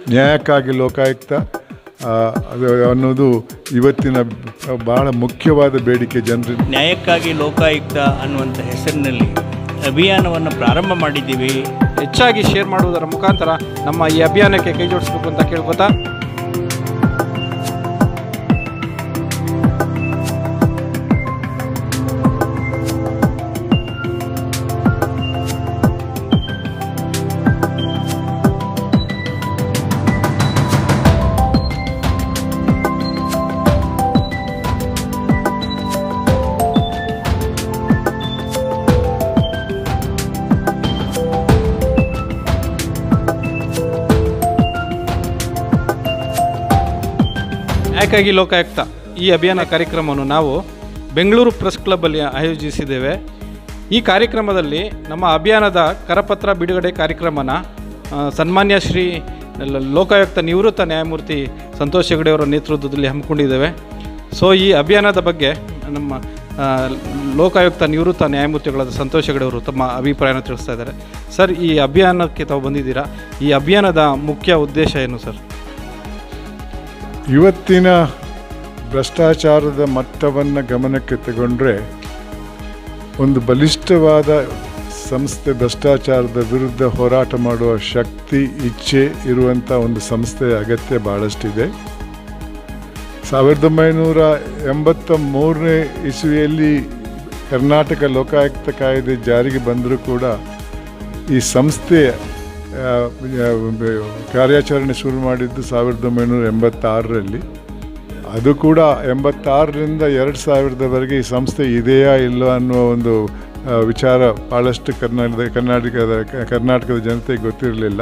ನ್ಯಾಯಕ್ಕಾಗಿ ಲೋಕಾಯುಕ್ತ ಆ, ಅದು ಅನ್ನೋದು ಇವತ್ತಿನ ಭಾಳ ಮುಖ್ಯವಾದ ಬೇಡಿಕೆ ಜನರಿಂದ ನ್ಯಾಯಕ್ಕಾಗಿ ಲೋಕಾಯುಕ್ತ ಅನ್ನುವಂಥ ಹೆಸರಿನಲ್ಲಿ ಅಭಿಯಾನವನ್ನು ಪ್ರಾರಂಭ ಮಾಡಿದ್ದೀವಿ ಹೆಚ್ಚಾಗಿ ಶೇರ್ ಮಾಡುವುದರ ಮುಖಾಂತರ ನಮ್ಮ ಈ ಅಭಿಯಾನಕ್ಕೆ ಕೈ ಜೋಡಿಸಬೇಕು ಅಂತ ಕೇಳ್ಕೊತಾ ನ್ಯಾಯಕ್ಕಾಗಿ ಲೋಕಾಯುಕ್ತ ಈ ಅಭಿಯಾನ ಕಾರ್ಯಕ್ರಮವನ್ನು ನಾವು ಬೆಂಗಳೂರು ಪ್ರೆಸ್ ಕ್ಲಬ್ಬಲ್ಲಿ ಆಯೋಜಿಸಿದ್ದೇವೆ ಈ ಕಾರ್ಯಕ್ರಮದಲ್ಲಿ ನಮ್ಮ ಅಭಿಯಾನದ ಕರಪತ್ರ ಬಿಡುಗಡೆ ಕಾರ್ಯಕ್ರಮನ ಆ, ಸನ್ಮಾನ್ಯ ಶ್ರೀ ಲ- ಲೋಕಾಯುಕ್ತ ನಿವೃತ್ತ ನ್ಯಾಯಮೂರ್ತಿ ಸಂತೋಷ್ ಹೆಗಡೆ ಅವರ ನೇತೃತ್ವದಲ್ಲಿ ಹಮ್ಮಿಕೊಂಡಿದ್ದೇವೆ ಸೊ ಈ ಅಭಿಯಾನದ ಬಗ್ಗೆ ನಮ್ಮ ಆ, ಲೋಕಾಯುಕ್ತ ನಿವೃತ್ತ ನ್ಯಾಯಮೂರ್ತಿಗಳಾದ ಸಂತೋಷ್ ಹೆಗಡೆ ಅವರು ತಮ್ಮ ಅಭಿಪ್ರಾಯನ ತಿಳಿಸ್ತಾ ಇದ್ದಾರೆ ಸರ್ ಈ ಅಭಿಯಾನಕ್ಕೆ ತಾವು ಬಂದಿದ್ದೀರಾ ಈ ಅಭಿಯಾನದ ಮುಖ್ಯ ಉದ್ದೇಶ ಏನು ಸರ್ ಇವತ್ತಿನ ಭ್ರಷ್ಟಾಚಾರದ ಮಟ್ಟವನ್ನು ಗಮನಕ್ಕೆ ತಗೊಂಡ್ರೆ ಒಂದು ಬಲಿಷ್ಠವಾದ ಸಂಸ್ಥೆ ಭ್ರಷ್ಟಾಚಾರದ ವಿರುದ್ಧ ಹೋರಾಟ ಮಾಡುವ ಶಕ್ತಿ ಇಚ್ಛೆ ಇರುವಂಥ ಒಂದು ಸಂಸ್ಥೆಯ ಅಗತ್ಯ ಭಾಳಷ್ಟಿದೆ ಸಾವಿರದ ಒಂಬೈನೂರ ಎಂಬತ್ತ ಮೂರನೇ ಇಸುವಿಯಲ್ಲಿ ಕರ್ನಾಟಕ ಲೋಕಾಯುಕ್ತ ಕಾಯ್ದೆ ಜಾರಿಗೆ ಬಂದರೂ ಕೂಡ ಈ ಸಂಸ್ಥೆ ಆ, ಆ, ಕಾರ್ಯಾಚರಣೆ ಶುರು ಮಾಡಿದ್ದು ಸಾವಿರದ ಒಂಬೈನೂರ ಎಂಬತ್ತಾರರಲ್ಲಿ ಅದು ಕೂಡ ಎಂಬತ್ತಾರರಿಂದ ಎರಡು ಸಾವಿರದವರೆಗೆ ಈ ಸಂಸ್ಥೆ ಇದೆಯಾ ಇಲ್ಲೋ ಅನ್ನುವ ಒಂದು ಆ, ವಿಚಾರ ಭಾಳಷ್ಟು ಕರ್ನಾಟಕದ ಕರ್ನಾಟಕದ ಕರ್ನಾಟಕದ ಜನತೆಗೆ ಗೊತ್ತಿರಲಿಲ್ಲ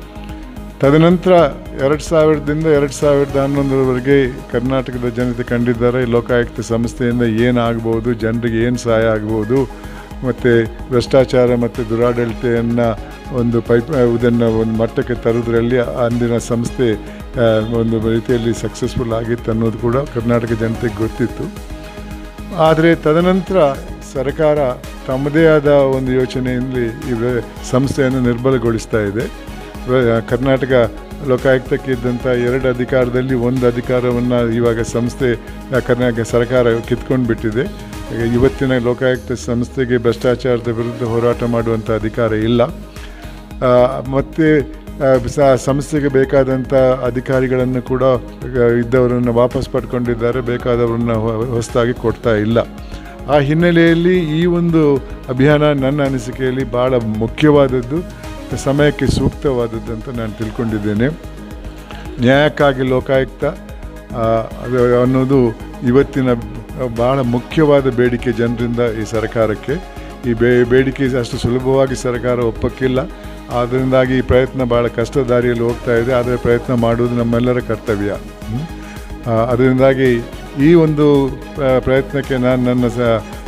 ತದನಂತರ ಎರಡು ಸಾವಿರದಿಂದ ಎರಡು ಸಾವಿರದ ಹನ್ನೊಂದರವರೆಗೆ ಕರ್ನಾಟಕದ ಜನತೆ ಕಂಡಿದ್ದಾರೆ ಈ ಲೋಕಾಯುಕ್ತ ಸಂಸ್ಥೆಯಿಂದ ಏನಾಗ್ಬೋದು ಜನರಿಗೆ ಏನು ಸಹಾಯ ಆಗ್ಬೋದು ಮತ್ತು ಭ್ರಷ್ಟಾಚಾರ ಮತ್ತು ದುರಾಡಳಿತೆಯನ್ನು ಒಂದು ಪೈಪ್ ಇದನ್ನು ಒಂದು ಮಟ್ಟಕ್ಕೆ ತರೋದ್ರಲ್ಲಿ ಅಂದಿನ ಸಂಸ್ಥೆ ಆ, ಒಂದು ರೀತಿಯಲ್ಲಿ ಸಕ್ಸಸ್ಫುಲ್ ಆಗಿತ್ತು ಅನ್ನೋದು ಕೂಡ ಕರ್ನಾಟಕ ಜನತೆಗೆ ಗೊತ್ತಿತ್ತು ಆದರೆ ತದನಂತರ ಸರ್ಕಾರ ತಮ್ಮದೇ ಆದ ಒಂದು ಯೋಚನೆಯಲ್ಲಿ ಈ ವ್ಯ- ಸಂಸ್ಥೆಯನ್ನು ನಿರ್ಬಲಗೊಳಿಸ್ತಾ ಇದೆ ವ- ಕರ್ನಾಟಕ ಲೋಕಾಯುಕ್ತಕ್ಕೆ ಇದ್ದಂಥ ಎರಡು ಅಧಿಕಾರದಲ್ಲಿ ಒಂದು ಅಧಿಕಾರವನ್ನು ಇವಾಗ ಸಂಸ್ಥೆ ಆ, ಕರ್ನಾಟಕ ಸರ್ಕಾರ ಕಿತ್ಕೊಂಡು ಬಿಟ್ಟಿದೆ ಈಗ ಇವತ್ತಿನ ಲೋಕಾಯುಕ್ತ ಸಂಸ್ಥೆಗೆ ಭ್ರಷ್ಟಾಚಾರದ ವಿರುದ್ಧ ಹೋರಾಟ ಮಾಡುವಂಥ ಅಧಿಕಾರ ಇಲ್ಲ ಆ, ಮತ್ತೆ ಆ, ಸ- ಸಂಸ್ಥೆಗೆ ಬೇಕಾದಂಥ ಅಧಿಕಾರಿಗಳನ್ನು ಕೂಡ ಆ, ಇದ್ದವರನ್ನು ವಾಪಸ್ ಪಡ್ಕೊಂಡಿದ್ದಾರೆ ಬೇಕಾದವರನ್ನ ಹೊ- ಹೊಸದಾಗಿ ಕೊಡ್ತಾ ಇಲ್ಲ ಆ ಹಿನ್ನೆಲೆಯಲ್ಲಿ ಈ ಒಂದು ಅಭಿಯಾನ ನನ್ನ ಅನಿಸಿಕೆಯಲ್ಲಿ ಭಾಳ ಮುಖ್ಯವಾದದ್ದು ಸಮಯಕ್ಕೆ ಸೂಕ್ತವಾದದ್ದು ಅಂತ ನಾನು ತಿಳ್ಕೊಂಡಿದ್ದೇನೆ ನ್ಯಾಯಕ್ಕಾಗಿ ಲೋಕಾಯುಕ್ತ ಆ, ಅದು ಅನ್ನೋದು ಇವತ್ತಿನ ಭಾಳ ಮುಖ್ಯವಾದ ಬೇಡಿಕೆ ಜನರಿಂದ ಈ ಸರ್ಕಾರಕ್ಕೆ ಈ ಬೇ ಬೇಡಿಕೆ ಅಷ್ಟು ಸುಲಭವಾಗಿ ಸರ್ಕಾರ ಒಪ್ಪಕ್ಕಿಲ್ಲ ಅದರಿಂದಾಗಿ ಈ ಪ್ರಯತ್ನ ಭಾಳ ಕಷ್ಟ ದಾರಿಯಲ್ಲಿ ಹೋಗ್ತಾ ಇದೆ ಆದರೆ ಪ್ರಯತ್ನ ಮಾಡುವುದು ನಮ್ಮೆಲ್ಲರ ಕರ್ತವ್ಯ ಹ್ಮ್? ಆ, ಅದರಿಂದಾಗಿ ಈ ಒಂದು ಆ, ಪ್ರಯತ್ನಕ್ಕೆ ನಾನು ನನ್ನ ಸ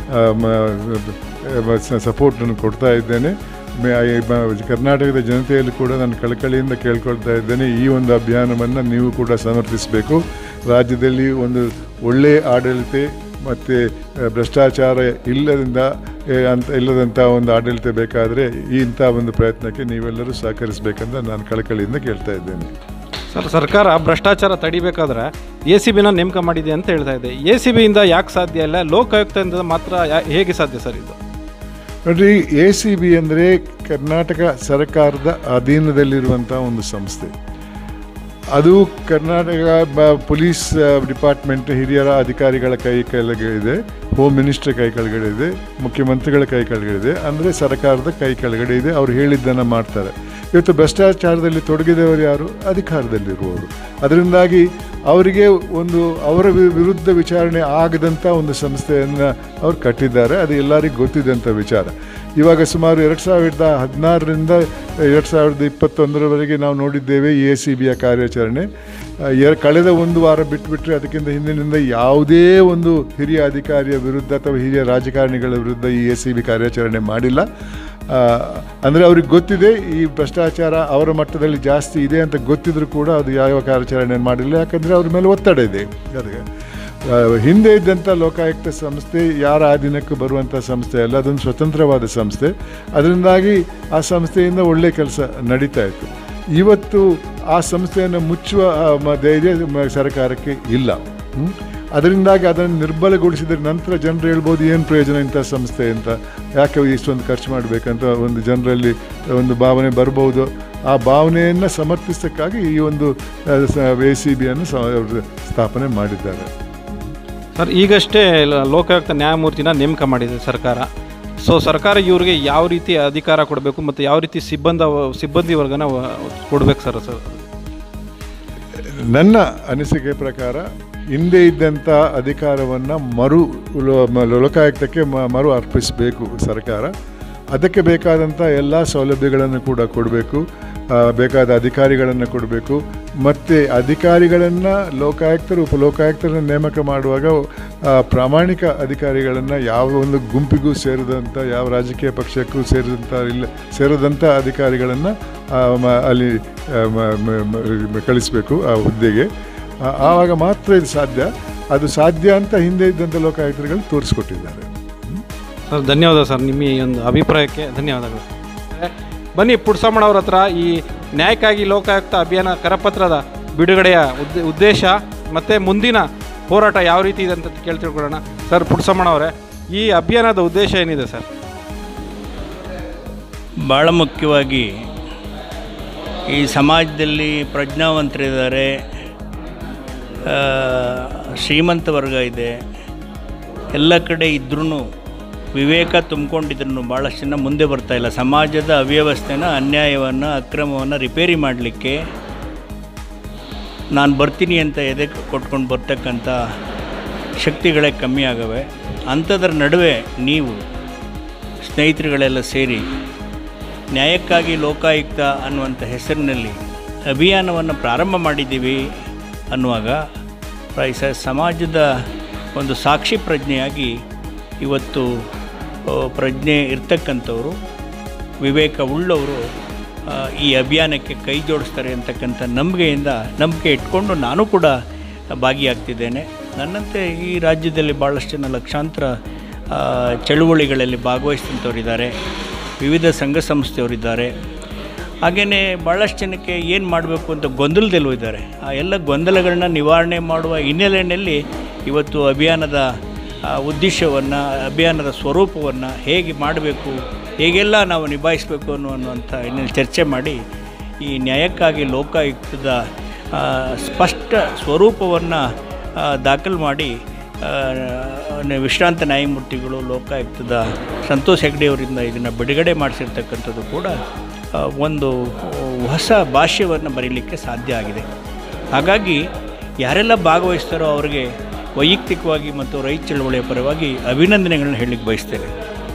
ಸಪೋರ್ಟನ್ನು ಕೊಡ್ತಾ ಇದ್ದೇನೆ ಮೆ- ಈ ಬ- ಕರ್ನಾಟಕದ ಜನತೆಯಲ್ಲಿ ಕೂಡ ನಾನು ಕಳಕಳಿಯಿಂದ ಕೇಳ್ಕೊಳ್ತಾ ಇದ್ದೇನೆ ಈ ಒಂದು ಅಭಿಯಾನವನ್ನು ನೀವು ಕೂಡ ಸಮರ್ಥಿಸಬೇಕು ರಾಜ್ಯದಲ್ಲಿ ಒಂದು ಒಳ್ಳೆಯ ಆಡಳಿತ ಮತ್ತು ಭ್ರಷ್ಟಾಚಾರ ಇಲ್ಲದಿಂದ ಏ, ಅಂತ ಇಲ್ಲದಂಥ ಒಂದು ಆಡಳಿತ ಬೇಕಾದರೆ ಈ ಇಂಥ ಒಂದು ಪ್ರಯತ್ನಕ್ಕೆ ನೀವೆಲ್ಲರೂ ಸಹಕರಿಸಬೇಕಂತ ನಾನು ಕಳಕಳಿಯಿಂದ ಕೇಳ್ತಾ ಇದ್ದೇನೆ ಸರ್ ಸರ್ಕಾರ ಭ್ರಷ್ಟಾಚಾರ ತಡಿಬೇಕಾದ್ರೆ ಎ ಸಿ ಬಿನ ನೇಮಕ ಮಾಡಿದೆ ಅಂತ ಹೇಳ್ತಾ ಇದೆ ಎ ಸಿ ಬಿಯಿಂದ ಯಾಕೆ ಸಾಧ್ಯ ಇಲ್ಲ ಲೋಕಾಯುಕ್ತದಿಂದ ಮಾತ್ರ ಯಾ- ಹೇಗೆ ಸಾಧ್ಯ ಸರ್ ಇದು ನೋಡ್ರಿ ಎ ಸಿ ಬಿ ಅಂದರೆ ಕರ್ನಾಟಕ ಸರ್ಕಾರದ ಅಧೀನದಲ್ಲಿರುವಂಥ ಒಂದು ಸಂಸ್ಥೆ ಅದು ಕರ್ನಾಟಕ ಬ- ಪೊಲೀಸ್ ಆ, ಡಿಪಾರ್ಟ್ಮೆಂಟ್ ಹಿರಿಯರ ಅಧಿಕಾರಿಗಳ ಕೈ ಕೆಳಗಡೆ ಹೋಮ್ ಮಿನಿಸ್ಟರ್ ಕೈ ಕೆಳಗಡೆ ಇದೆ ಮುಖ್ಯಮಂತ್ರಿಗಳ ಕೈ ಕೆಳಗಡೆ ಇದೆ ಅಂದರೆ ಸರ್ಕಾರದ ಕೈ ಕೆಳಗಡೆ ಇದೆ ಅವ್ರು ಹೇಳಿದ್ದನ್ನು ಮಾಡ್ತಾರೆ ಇವತ್ತು ಭ್ರಷ್ಟಾಚಾರದಲ್ಲಿ ತೊಡಗಿದವರು ಯಾರು ಅಧಿಕಾರದಲ್ಲಿರುವವರು ಅದರಿಂದಾಗಿ ಅವರಿಗೆ ಒಂದು ಅವರ ವಿ- ವಿರುದ್ಧ ವಿಚಾರಣೆ ಆಗದಂಥ ಒಂದು ಸಂಸ್ಥೆಯನ್ನು ಅವ್ರು ಕಟ್ಟಿದ್ದಾರೆ ಅದು ಎಲ್ಲರಿಗೂ ಗೊತ್ತಿದ್ದಂಥ ವಿಚಾರ ಇವಾಗ ಸುಮಾರು ಎರಡು ಸಾವಿರದ ಹದಿನಾರರಿಂದ ಎರಡು ಸಾವಿರದ ಇಪ್ಪತ್ತೊಂದರವರೆಗೆ ನಾವು ನೋಡಿದ್ದೇವೆ ಎ ಸಿ ಬಿಯ ಕಾರ್ಯಾಚರಣೆ ಆ, ಎರ ಕಳೆದ ಒಂದು ವಾರ ಬಿಟ್ಟುಬಿಟ್ರೆ ಅದಕ್ಕಿಂತ ಹಿಂದಿನಿಂದ ಯಾವುದೇ ಒಂದು ಹಿರಿಯ ಅಧಿಕಾರಿಯ ವಿರುದ್ಧ ಅಥವಾ ಹಿರಿಯ ರಾಜಕಾರಣಿಗಳ ವಿರುದ್ಧ ಈ ಎ ಸಿ ಬಿ ಕಾರ್ಯಾಚರಣೆ ಮಾಡಿಲ್ಲ ಅಂದರೆ ಅವ್ರಿಗೆ ಗೊತ್ತಿದೆ ಈ ಭ್ರಷ್ಟಾಚಾರ ಅವರ ಮಟ್ಟದಲ್ಲಿ ಜಾಸ್ತಿ ಇದೆ ಅಂತ ಗೊತ್ತಿದ್ರು ಕೂಡ ಅದು ಯಾವ ಕಾರ್ಯಾಚರಣೆ ಮಾಡಿಲ್ಲ ಯಾಕಂದರೆ ಅವ್ರ ಮೇಲೆ ಒತ್ತಡ ಇದೆ ಅದಕ್ಕೆ ಆ, ಹಿಂದೆ ಇದ್ದಂಥ ಲೋಕಾಯುಕ್ತ ಸಂಸ್ಥೆ ಯಾರ ಅಧೀನಕ್ಕೂ ಬರುವಂಥ ಸಂಸ್ಥೆ ಅಲ್ಲ ಅದೊಂದು ಸ್ವತಂತ್ರವಾದ ಸಂಸ್ಥೆ ಅದರಿಂದಾಗಿ ಆ ಸಂಸ್ಥೆಯಿಂದ ಒಳ್ಳೆ ಕೆಲಸ ನಡೀತಾ ಇತ್ತು ಇವತ್ತು ಆ ಸಂಸ್ಥೆಯನ್ನು ಮುಚ್ಚುವ ಆ, ಮ- ಧೈರ್ಯ ಮ- ಸರ್ಕಾರಕ್ಕೆ ಇಲ್ಲ ಹ್ಮ್? ಅದರಿಂದಾಗಿ ಅದನ್ನು ನಿರ್ಬಲಗೊಳಿಸಿದ ನಂತರ ಜನರು ಹೇಳ್ಬೋದು ಏನು ಪ್ರಯೋಜನ ಇಂಥ ಸಂಸ್ಥೆ ಅಂತ ಯಾಕೆ ಇಷ್ಟೊಂದು ಖರ್ಚು ಮಾಡಬೇಕಂತ ಒಂದು ಜನರಲ್ಲಿ ಒಂದು ಭಾವನೆ ಬರ್ಬೋದು ಆ ಭಾವನೆಯನ್ನು ಸಮರ್ಥಿಸೋಕ್ಕಾಗಿ ಈ ಒಂದು ಎ ಸಿ ಬಿಯನ್ನು ಸ್ಥಾಪನೆ ಮಾಡಿದ್ದಾರೆ ಸರ್ ಈಗಷ್ಟೇ ಲ- ಲೋಕಾಯುಕ್ತ ನ್ಯಾಯಮೂರ್ತಿನ ನೇಮಕ ಮಾಡಿದೆ ಸರ್ಕಾರ ಸೊ ಸರ್ಕಾರ ಇವರಿಗೆ ಯಾವ ರೀತಿ ಅಧಿಕಾರ ಕೊಡಬೇಕು ಮತ್ತು ಯಾವ ರೀತಿ ಸಿಬ್ಬಂದ ಸಿಬ್ಬಂದಿ ವರ್ಗನ ವ- ಕೊಡ್ಬೇಕು ಸರ್ ಸರ್ ನನ್ನ ಅನಿಸಿಕೆ ಪ್ರಕಾರ ಹಿಂದೆ ಇದ್ದಂಥ ಅಧಿಕಾರವನ್ನು ಮರು ಲೋ- ಮ- ಲೋಕಾಯುಕ್ತಕ್ಕೆ ಮ- ಮರು ಅರ್ಪಿಸಬೇಕು ಸರ್ಕಾರ ಅದಕ್ಕೆ ಬೇಕಾದಂಥ ಎಲ್ಲ ಸೌಲಭ್ಯಗಳನ್ನು ಕೂಡ ಕೊಡಬೇಕು ಆ, ಬೇಕಾದ ಅಧಿಕಾರಿಗಳನ್ನು ಕೊಡಬೇಕು ಮತ್ತು ಅಧಿಕಾರಿಗಳನ್ನು ಲೋಕಾಯುಕ್ತರು ಉಪಲೋಕಾಯುಕ್ತರನ್ನು ನೇಮಕ ಮಾಡುವಾಗ ಆ, ಪ್ರಾಮಾಣಿಕ ಅಧಿಕಾರಿಗಳನ್ನು ಯಾವ ಒಂದು ಗುಂಪಿಗೂ ಸೇರಿದಂಥ ಯಾವ ರಾಜಕೀಯ ಪಕ್ಷಕ್ಕೂ ಸೇರಿದಂಥ ಇಲ್ಲ ಸೇರಿದಂಥ ಅಧಿಕಾರಿಗಳನ್ನು ಅಲ್ಲಿ ಆ, ಮ- ಮ- ಮ- ಕಳಿಸಬೇಕು ಆ ಹುದ್ದೆಗೆ ಆ- ಆವಾಗ ಮಾತ್ರ ಇದು ಸಾಧ್ಯ ಅದು ಸಾಧ್ಯ ಅಂತ ಹಿಂದೆ ಇದ್ದಂಥ ಲೋಕಾಯುಕ್ತರುಗಳು ತೋರಿಸ್ಕೊಟ್ಟಿದ್ದಾರೆ ಸರ್ ಧನ್ಯವಾದ ಸರ್ ನಿಮ್ಮ ಈ ಒಂದು ಅಭಿಪ್ರಾಯಕ್ಕೆ ಧನ್ಯವಾದಗಳು ಸರ್ ಬನ್ನಿ ಪುಡ್ಸಮ್ಮಣ್ಣವ್ರ ಹತ್ರ ಈ ನ್ಯಾಯಕ್ಕಾಗಿ ಲೋಕಾಯುಕ್ತ ಅಭಿಯಾನ ಕರಪತ್ರದ ಬಿಡುಗಡೆಯ ಉದ್ದ ಉದ್ದೇಶ ಮತ್ತು ಮುಂದಿನ ಹೋರಾಟ ಯಾವ ರೀತಿ ಇದೆ ಅಂತ ಕೇಳಿ ತಿಳ್ಕೊಳ್ಳೋಣ ಸರ್ ಪುಡ್ಸಮ್ಮಣ್ಣವರೇ ಈ ಅಭಿಯಾನದ ಉದ್ದೇಶ ಏನಿದೆ ಸರ್ ಭಾಳ ಮುಖ್ಯವಾಗಿ ಈ ಸಮಾಜದಲ್ಲಿ ಪ್ರಜ್ಞಾವಂತರಿದ್ದಾರೆ ಆ, ಶ್ರೀಮಂತ ವರ್ಗ ಇದೆ ಎಲ್ಲ ಕಡೆ ಇದ್ರೂ ವಿವೇಕ ತುಂಬಿಕೊಂಡಿದ್ರು ಭಾಳಷ್ಟು ಜನ ಮುಂದೆ ಬರ್ತಾ ಇಲ್ಲ ಸಮಾಜದ ಅವ್ಯವಸ್ಥೆನ ಅನ್ಯಾಯವನ್ನು ಅಕ್ರಮವನ್ನು ರಿಪೇರಿ ಮಾಡಲಿಕ್ಕೆ ನಾನು ಬರ್ತೀನಿ ಅಂತ ಎದೆ ಕೊಟ್ಕೊಂಡು ಬರ್ತಕ್ಕಂಥ ಶಕ್ತಿಗಳೇ ಕಮ್ಮಿ ಆಗವೆ ಅಂಥದ್ರ ನಡುವೆ ನೀವು ಸ್ನೇಹಿತರುಗಳೆಲ್ಲ ಸೇರಿ ನ್ಯಾಯಕ್ಕಾಗಿ ಲೋಕಾಯುಕ್ತ ಅನ್ನುವಂಥ ಹೆಸರಿನಲ್ಲಿ ಅಭಿಯಾನವನ್ನು ಪ್ರಾರಂಭ ಮಾಡಿದ್ದೀವಿ ಅನ್ನುವಾಗ ಪ್ರಾಯಶ ಸಮಾಜದ ಒಂದು ಸಾಕ್ಷಿ ಪ್ರಜ್ಞೆಯಾಗಿ ಇವತ್ತು ಆ, ಪ್ರಜ್ಞೆ ಇರ್ತಕ್ಕಂಥವರು ವಿವೇಕ ಉಳ್ಳವರು ಆ, ಈ ಅಭಿಯಾನಕ್ಕೆ ಕೈ ಜೋಡಿಸ್ತಾರೆ ಅಂತಕ್ಕಂಥ ನಂಬಿಕೆಯಿಂದ ನಂಬಿಕೆ ಇಟ್ಕೊಂಡು ನಾನು ಕೂಡ ಭಾಗಿಯಾಗ್ತಿದ್ದೇನೆ ನನ್ನಂತೆ ಈ ರಾಜ್ಯದಲ್ಲಿ ಭಾಳಷ್ಟು ಜನ ಲಕ್ಷಾಂತರ ಆ, ಚಳುವಳಿಗಳಲ್ಲಿ ಭಾಗವಹಿಸಿದಂಥವರಿದ್ದಾರೆ ವಿವಿಧ ಸಂಘ ಸಂಸ್ಥೆಯವರಿದ್ದಾರೆ ಹಾಗೆಯೇ ಭಾಳಷ್ಟು ಜನಕ್ಕೆ ಏನು ಮಾಡಬೇಕು ಅಂತ ಗೊಂದಲದಲ್ಲೂ ಇದ್ದಾರೆ ಆ ಎಲ್ಲ ಗೊಂದಲಗಳನ್ನ ನಿವಾರಣೆ ಮಾಡುವ ಹಿನ್ನೆಲೆಯಲ್ಲಿ ಇವತ್ತು ಅಭಿಯಾನದ ಆ, ಉದ್ದೇಶವನ್ನು ಅಭಿಯಾನದ ಸ್ವರೂಪವನ್ನು ಹೇಗೆ ಮಾಡಬೇಕು ಹೇಗೆಲ್ಲ ನಾವು ನಿಭಾಯಿಸಬೇಕು ಅನ್ನೋ ಅನ್ನುವಂಥ ಹಿನ್ನೆಲೆ ಚರ್ಚೆ ಮಾಡಿ ಈ ನ್ಯಾಯಕ್ಕಾಗಿ ಲೋಕಾಯುಕ್ತದ ಆ, ಸ್ಪಷ್ಟ ಸ್ವರೂಪವನ್ನು ದಾಖಲು ಮಾಡಿ ಆ, ನ- ವಿಶ್ರಾಂತ ನ್ಯಾಯಮೂರ್ತಿಗಳು ಲೋಕಾಯುಕ್ತದ ಸಂತೋಷ್ ಹೆಗ್ಡೆಯವರಿಂದ ಇದನ್ನು ಬಿಡುಗಡೆ ಮಾಡಿಸಿರ್ತಕ್ಕಂಥದ್ದು ಕೂಡ ಆ, ಒಂದು ಹೊಸ ಭಾಷ್ಯವನ್ನು ಬರೀಲಿಕ್ಕೆ ಸಾಧ್ಯ ಆಗಿದೆ ಹಾಗಾಗಿ ಯಾರೆಲ್ಲ ಭಾಗವಹಿಸ್ತಾರೋ ಅವರಿಗೆ ವೈಯಕ್ತಿಕವಾಗಿ ಮತ್ತು ರೈತ ಚಳವಳಿಯ ಪರವಾಗಿ ಅಭಿನಂದನೆಗಳನ್ನ ಹೇಳಲಿಕ್ಕೆ ಬಯಸ್ತೇನೆ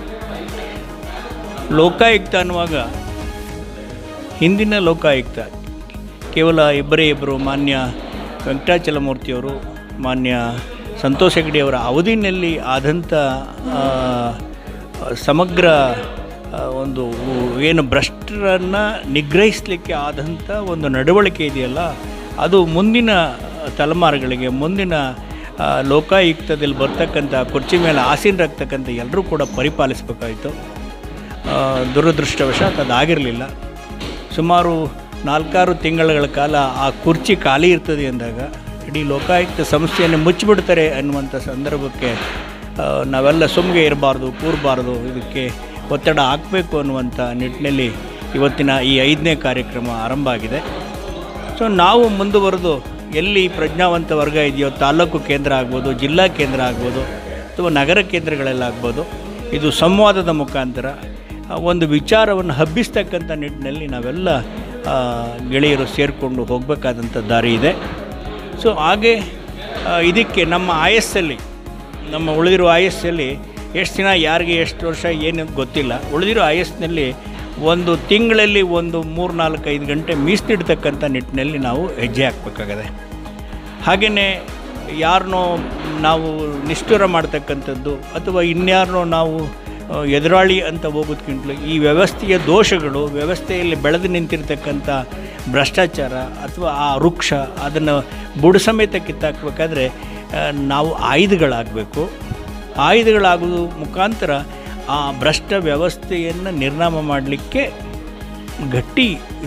ಲೋಕಾಯುಕ್ತ ಅನ್ನುವಾಗ ಹಿಂದಿನ ಲೋಕಾಯುಕ್ತ ಕೇವಲ ಇಬ್ಬರೇ ಇಬ್ಬರು ಮಾನ್ಯ ವೆಂಕಟಾಚಲಮೂರ್ತಿಯವರು ಮಾನ್ಯ ಸಂತೋಷ್ ಹೆಗಡೆಯವರ ಅವಧಿನಲ್ಲಿ ಆದಂಥ ಆ, ಸಮಗ್ರ ಆ, ಒಂದು ಏನು ಭ್ರಷ್ಟರನ್ನು ನಿಗ್ರಹಿಸಲಿಕ್ಕೆ ಆದಂಥ ಒಂದು ನಡವಳಿಕೆ ಇದೆಯಲ್ಲ ಅದು ಮುಂದಿನ ತಲೆಮಾರುಗಳಿಗೆ ಮುಂದಿನ ಆ, ಲೋಕಾಯುಕ್ತದಲ್ಲಿ ಬರ್ತಕ್ಕಂಥ ಕುರ್ಚಿ ಮೇಲೆ ಆಸೀನರಾಗ್ತಕ್ಕಂಥ ಎಲ್ಲರೂ ಕೂಡ ಪರಿಪಾಲಿಸಬೇಕಾಯಿತು ಆ, ದುರದೃಷ್ಟವಶಾತ್ ಅದಾಗಿರಲಿಲ್ಲ ಸುಮಾರು ನಾಲ್ಕಾರು ತಿಂಗಳ ಕಾಲ ಆ ಕುರ್ಚಿ ಖಾಲಿ ಇರ್ತದೆ ಅಂದಾಗ ಇಡೀ ಲೋಕಾಯುಕ್ತ ಸಂಸ್ಥೆಯನ್ನು ಮುಚ್ಚಿಬಿಡ್ತಾರೆ ಅನ್ನುವಂಥ ಸಂದರ್ಭಕ್ಕೆ ಆ, ನಾವೆಲ್ಲ ಸುಮ್ಗೆ ಇರಬಾರ್ದು ಕೂರಬಾರ್ದು ಇದಕ್ಕೆ ಒತ್ತಡ ಹಾಕಬೇಕು ಅನ್ನುವಂಥ ನಿಟ್ಟಿನಲ್ಲಿ ಇವತ್ತಿನ ಈ ಐದನೇ ಕಾರ್ಯಕ್ರಮ ಆರಂಭ ಆಗಿದೆ ಸೊ ನಾವು ಮುಂದುವರೆದು ಎಲ್ಲಿ ಪ್ರಜ್ಞಾವಂತ ವರ್ಗ ಇದೆಯೋ ತಾಲೂಕು ಕೇಂದ್ರ ಆಗ್ಬೋದು ಜಿಲ್ಲಾ ಕೇಂದ್ರ ಆಗ್ಬೋದು ಅಥವಾ ನಗರ ಕೇಂದ್ರಗಳಲ್ಲಾಗ್ಬೋದು ಇದು ಸಂವಾದದ ಮುಖಾಂತರ ಆ, ಒಂದು ವಿಚಾರವನ್ನು ಹಬ್ಬಿಸ್ತಕ್ಕಂಥ ನಿಟ್ಟಿನಲ್ಲಿ ನಾವೆಲ್ಲ ಆ, ಗೆಳೆಯರು ಸೇರಿಕೊಂಡು ಹೋಗಬೇಕಾದಂಥ ದಾರಿ ಇದೆ ಸೊ ಹಾಗೆ ಆ, ಇದಕ್ಕೆ ನಮ್ಮ ಆಯಸ್ಸಲ್ಲಿ ನಮ್ಮ ಉಳಿದಿರೋ ಆಯಸ್ಸಲ್ಲಿ ಎಷ್ಟು ದಿನ ಯಾರಿಗೆ ಎಷ್ಟು ವರ್ಷ ಏನು ಗೊತ್ತಿಲ್ಲ ಉಳಿದಿರೋ ಆಯಸ್ಸಿನಲ್ಲಿ ಒಂದು ತಿಂಗಳಲ್ಲಿ ಒಂದು ಮೂರು ನಾಲ್ಕು ಐದು ಗಂಟೆ ಮೀಸಲಿಡ್ತಕ್ಕಂಥ ನಿಟ್ಟಿನಲ್ಲಿ ನಾವು ಹೆಜ್ಜೆ ಹಾಕಬೇಕಾಗದೆ ಹಾಗೆಯೇ ಯಾರನ್ನೋ ನಾವು ನಿಷ್ಠುರ ಮಾಡ್ತಕ್ಕಂಥದ್ದು ಅಥವಾ ಇನ್ಯಾರನ್ನೋ ನಾವು ಆ, ಎದುರಾಳಿ ಅಂತ ಹೋಗೋದ್ಕಿಂತಲೂ ಈ ವ್ಯವಸ್ಥೆಯ ದೋಷಗಳು ವ್ಯವಸ್ಥೆಯಲ್ಲಿ ಬೆಳೆದು ನಿಂತಿರ್ತಕ್ಕಂಥ ಭ್ರಷ್ಟಾಚಾರ ಅಥವಾ ಆ ವೃಕ್ಷ ಅದನ್ನು ಬುಡ ಸಮೇತ ಕಿತ್ತಾಕಬೇಕಾದ್ರೆ ಆ, ನಾವು ಆಯುಧಗಳಾಗಬೇಕು ಆಯುಧಗಳಾಗೋದು ಮುಖಾಂತರ ಆ ಭ್ರಷ್ಟ ವ್ಯವಸ್ಥೆಯನ್ನು ನಿರ್ನಾಮ ಮಾಡಲಿಕ್ಕೆ ಗಟ್ಟಿ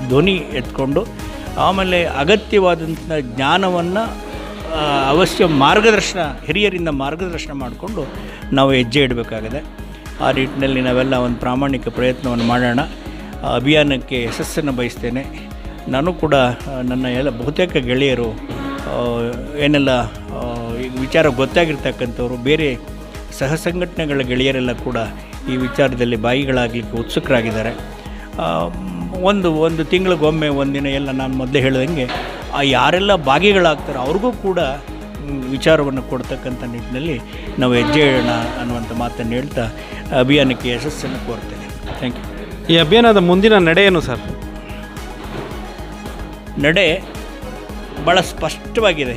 ಧ್ವನಿ ಎತ್ಕೊಂಡು ಆಮೇಲೆ ಅಗತ್ಯವಾದಂಥ ಜ್ಞಾನವನ್ನು ಅವಶ್ಯ ಮಾರ್ಗದರ್ಶನ ಹಿರಿಯರಿಂದ ಮಾರ್ಗದರ್ಶನ ಮಾಡಿಕೊಂಡು ನಾವು ಹೆಜ್ಜೆ ಇಡಬೇಕಾಗಿದೆ ಆ ನಿಟ್ಟಿನಲ್ಲಿ ನಾವೆಲ್ಲ ಒಂದು ಪ್ರಾಮಾಣಿಕ ಪ್ರಯತ್ನವನ್ನು ಮಾಡೋಣ ಆ ಅಭಿಯಾನಕ್ಕೆ ಯಶಸ್ಸನ್ನು ಬಯಸ್ತೇನೆ ನಾನು ಕೂಡ ಆ, ನನ್ನ ಎಲ್ಲ ಬಹುತೇಕ ಗೆಳೆಯರು ಆ, ಏನೆಲ್ಲ ಆ, ಈ ವಿಚಾರ ಗೊತ್ತಾಗಿರ್ತಕ್ಕಂಥವ್ರು ಬೇರೆ ಸಹ ಸಂಘಟನೆಗಳ ಗೆಳೆಯರೆಲ್ಲ ಕೂಡ ಈ ವಿಚಾರದಲ್ಲಿ ಬಾಯಿಗಳಾಗಲಿಕ್ಕೆ ಉತ್ಸುಕರಾಗಿದ್ದಾರೆ ಆ, ಒಂದು ಒಂದು ತಿಂಗಳಿಗೊಮ್ಮೆ ಒಂದಿನ ಎಲ್ಲ ನಾನು ಮೊದಲೇ ಹೇಳ್ದಂಗೆ ಆ ಯಾರೆಲ್ಲ ಭಾಗಿಗಳಾಗ್ತಾರೋ ಅವ್ರಿಗೂ ಕೂಡ ಮ್, ವಿಚಾರವನ್ನು ಕೊಡ್ತಕ್ಕಂಥ ನಿಟ್ಟಿನಲ್ಲಿ ನಾವು ಹೆಜ್ಜೆ ಇಡೋಣ ಅನ್ನುವಂಥ ಮಾತನ್ನು ಹೇಳ್ತಾ ಅಭಿಯಾನಕ್ಕೆ ಯಶಸ್ಸನ್ನು ಕೋರ್ತೇನೆ ಥ್ಯಾಂಕ್ ಯು ಈ ಅಭಿಯಾನದ ಮುಂದಿನ ನಡೆ ಏನು ಸರ್ ನಡೆ ಭಾಳ ಸ್ಪಷ್ಟವಾಗಿದೆ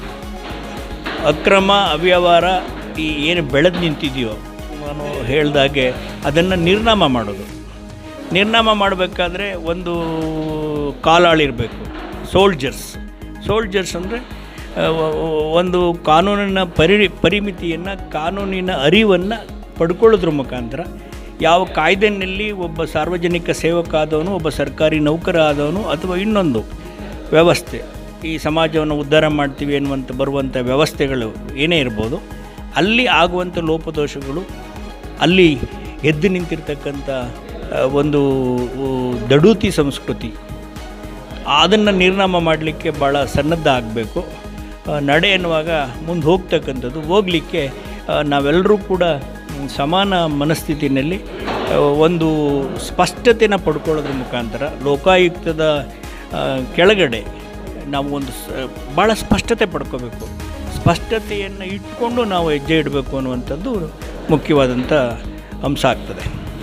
ಅಕ್ರಮ ಅವ್ಯವಹಾರ ಈ ಏನು ಬೆಳೆದು ನಿಂತಿದೆಯೋ ನಾನು ಹೇಳ್ದಾಗೆ ಅದನ್ನು ನಿರ್ನಾಮ ಮಾಡೋದು ನಿರ್ನಾಮ ಮಾಡಬೇಕಾದ್ರೆ ಒಂದು ಕಾಲಾಳಿರಬೇಕು ಸೋಲ್ಜರ್ಸ್ ಸೋಲ್ಜರ್ಸ್ ಅಂದರೆ ಒಂದು ಕಾನೂನಿನ ಪರಿ ಪರಿಮಿತಿಯನ್ನು ಕಾನೂನಿನ ಅರಿವನ್ನು ಪಡ್ಕೊಳ್ಳೋದ್ರ ಮುಖಾಂತರ ಯಾವ ಕಾಯ್ದೆನಲ್ಲಿ ಒಬ್ಬ ಸಾರ್ವಜನಿಕ ಸೇವಕ ಆದವನು ಒಬ್ಬ ಸರ್ಕಾರಿ ನೌಕರ ಆದವನು ಅಥವಾ ಇನ್ನೊಂದು ವ್ಯವಸ್ಥೆ ಈ ಸಮಾಜವನ್ನು ಉದ್ಧಾರ ಮಾಡ್ತೀವಿ ಎನ್ನುವಂಥ ಬರುವಂಥ ವ್ಯವಸ್ಥೆಗಳು ಏನೇ ಇರ್ಬೋದು ಅಲ್ಲಿ ಆಗುವಂಥ ಲೋಪದೋಷಗಳು ಅಲ್ಲಿ ಎದ್ದು ನಿಂತಿರ್ತಕ್ಕಂಥ ಆ, ಒಂದು ಉ, ದಡೂತಿ ಸಂಸ್ಕೃತಿ ಅದನ್ನು ನಿರ್ನಾಮ ಮಾಡಲಿಕ್ಕೆ ಭಾಳ ಸನ್ನದ್ಧ ಆಗಬೇಕು ನಡೆ ಎನ್ನುವಾಗ ಮುಂದೆ ಹೋಗ್ತಕ್ಕಂಥದ್ದು ಹೋಗಲಿಕ್ಕೆ ನಾವೆಲ್ಲರೂ ಕೂಡ ಮ್, ಸಮಾನ ಮನಸ್ಥಿತಿನಲ್ಲಿ ಆ, ಒಂದು ಸ್ಪಷ್ಟತೆನ ಪಡ್ಕೊಳ್ಳೋದ್ರ ಮುಖಾಂತರ ಲೋಕಾಯುಕ್ತದ ಆ, ಕೆಳಗಡೆ ನಾವು ಒಂದು ಸ ಭಾಳ ಸ್ಪಷ್ಟತೆ ಪಡ್ಕೋಬೇಕು ಸ್ಪಷ್ಟತೆಯನ್ನು ಇಟ್ಕೊಂಡು ನಾವು ಹೆಜ್ಜೆ ಇಡಬೇಕು ಅನ್ನುವಂಥದ್ದು ಮುಖ್ಯವಾದಂಥ ಅಂಶ ಆಗ್ತದೆ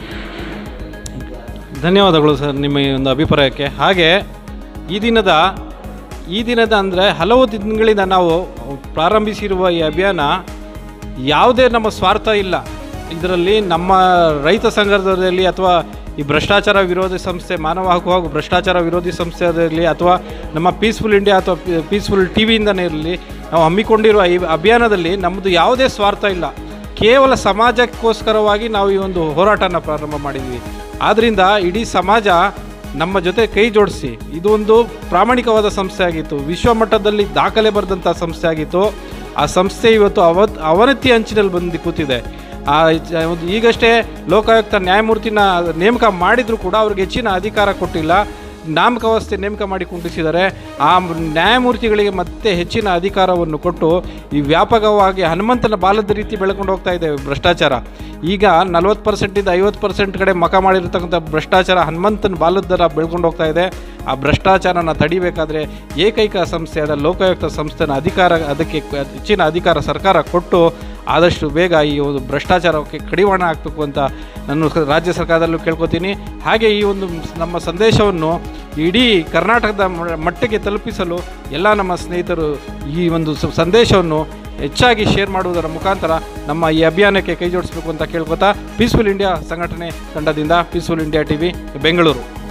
ಧನ್ಯವಾದಗಳು ಸರ್ ನಿಮ್ಮ ಈ ಒಂದು ಅಭಿಪ್ರಾಯಕ್ಕೆ ಹಾಗೆ ಈ ದಿನದ ಈ ದಿನದ ಅಂದರೆ ಹಲವು ದಿನಗಳಿಂದ ನಾವು ಪ್ರಾರಂಭಿಸಿರುವ ಈ ಅಭಿಯಾನ ಯಾವುದೇ ನಮ್ಮ ಸ್ವಾರ್ಥ ಇಲ್ಲ ಇದರಲ್ಲಿ ನಮ್ಮ ರೈತ ಸಂಘದಲ್ಲಿ ಅಥವಾ ಈ ಭ್ರಷ್ಟಾಚಾರ ವಿರೋಧಿ ಸಂಸ್ಥೆ ಮಾನವ ಹಕ್ಕು ಹಾಗೂ ಭ್ರಷ್ಟಾಚಾರ ವಿರೋಧಿ ಸಂಸ್ಥೆ ಇರಲಿ ಅಥವಾ ನಮ್ಮ ಪೀಸ್ಫುಲ್ ಇಂಡಿಯಾ ಅಥವಾ ಪೀಸ್ಫುಲ್ ಟಿ ವಿಯಿಂದನೇ ಇರಲಿ ನಾವು ಹಮ್ಮಿಕೊಂಡಿರುವ ಈ ಅಭಿಯಾನದಲ್ಲಿ ನಮ್ಮದು ಯಾವುದೇ ಸ್ವಾರ್ಥ ಇಲ್ಲ ಕೇವಲ ಸಮಾಜಕ್ಕೋಸ್ಕರವಾಗಿ ನಾವು ಈ ಒಂದು ಹೋರಾಟನ ಪ್ರಾರಂಭ ಮಾಡಿದ್ವಿ ಆದ್ದರಿಂದ ಇಡೀ ಸಮಾಜ ನಮ್ಮ ಜೊತೆ ಕೈ ಜೋಡಿಸಿ ಇದು ಒಂದು ಪ್ರಾಮಾಣಿಕವಾದ ಸಂಸ್ಥೆ ಆಗಿತ್ತು ವಿಶ್ವಮಟ್ಟದಲ್ಲಿ ದಾಖಲೆ ಬರೆದಂಥ ಸಂಸ್ಥೆ ಆಗಿತ್ತು ಆ ಸಂಸ್ಥೆ ಇವತ್ತು ಅವತ್ ಅವನತಿ ಅಂಚಿನಲ್ಲಿ ಬಂದು ಕೂತಿದೆ ಆ ಜ- ಒಂದು ಈಗಷ್ಟೇ ಲೋಕಾಯುಕ್ತ ನ್ಯಾಯಮೂರ್ತಿನ ನೇಮಕ ಮಾಡಿದರೂ ಕೂಡ ಅವ್ರಿಗೆ ಹೆಚ್ಚಿನ ಅಧಿಕಾರ ಕೊಟ್ಟಿಲ್ಲ ನಾಮಕಾವಸ್ಥೆ ನೇಮಕ ಮಾಡಿ ಕುಂಡಿಸಿದ್ದಾರೆ ಆ ಮ್- ನ್ಯಾಯಮೂರ್ತಿಗಳಿಗೆ ಮತ್ತೆ ಹೆಚ್ಚಿನ ಅಧಿಕಾರವನ್ನು ಕೊಟ್ಟು ಈ ವ್ಯಾಪಕವಾಗಿ ಹನುಮಂತನ ಬಾಲದ ರೀತಿ ಬೆಳ್ಕೊಂಡು ಹೋಗ್ತಾ ಇದೆ ಭ್ರಷ್ಟಾಚಾರ ಈಗ ನಲ್ವತ್ತು ಪರ್ಸೆಂಟಿಂದ ಐವತ್ತು ಪರ್ಸೆಂಟ್ ಕಡೆ ಮಕ ಮಾಡಿರ್ತಕ್ಕಂಥ ಭ್ರಷ್ಟಾಚಾರ ಹನುಮಂತನ ಬಾಲದ ಥರ ಬೆಳ್ಕೊಂಡು ಹೋಗ್ತಾ ಇದೆ ಆ ಭ್ರಷ್ಟಾಚಾರನ ತಡಿಬೇಕಾದ್ರೆ ಏಕೈಕ ಸಂಸ್ಥೆಯಾದ ಲೋಕಾಯುಕ್ತ ಸಂಸ್ಥೆನ ಅಧಿಕಾರ ಅದಕ್ಕೆ ಕ- ಹೆಚ್ಚಿನ ಅಧಿಕಾರ ಸರ್ಕಾರ ಕೊಟ್ಟು ಆದಷ್ಟು ಬೇಗ ಈ ಒಂದು ಭ್ರಷ್ಟಾಚಾರಕ್ಕೆ ಕಡಿವಾಣ ಹಾಕಬೇಕು ಅಂತ ನಾನು ಸ- ರಾಜ್ಯ ಸರ್ಕಾರದಲ್ಲೂ ಕೇಳ್ಕೊತೀನಿ ಹಾಗೆ ಈ ಒಂದು ಸ್- ನಮ್ಮ ಸಂದೇಶವನ್ನು ಇಡೀ ಕರ್ನಾಟಕದ ಮ- ಮಟ್ಟಿಗೆ ತಲುಪಿಸಲು ಎಲ್ಲ ನಮ್ಮ ಸ್ನೇಹಿತರು ಈ ಒಂದು ಸ- ಸಂದೇಶವನ್ನು ಹೆಚ್ಚಾಗಿ ಶೇರ್ ಮಾಡುವುದರ ಮುಖಾಂತರ ನಮ್ಮ ಈ ಅಭಿಯಾನಕ್ಕೆ ಕೈ ಜೋಡಿಸಬೇಕು ಅಂತ ಕೇಳ್ಕೊತಾ ಪೀಸ್ಫುಲ್ ಇಂಡಿಯಾ ಸಂಘಟನೆ ತಂಡದಿಂದ ಪೀಸ್ಫುಲ್ ಇಂಡಿಯಾ ಟಿವಿ ಬೆಂಗಳೂರು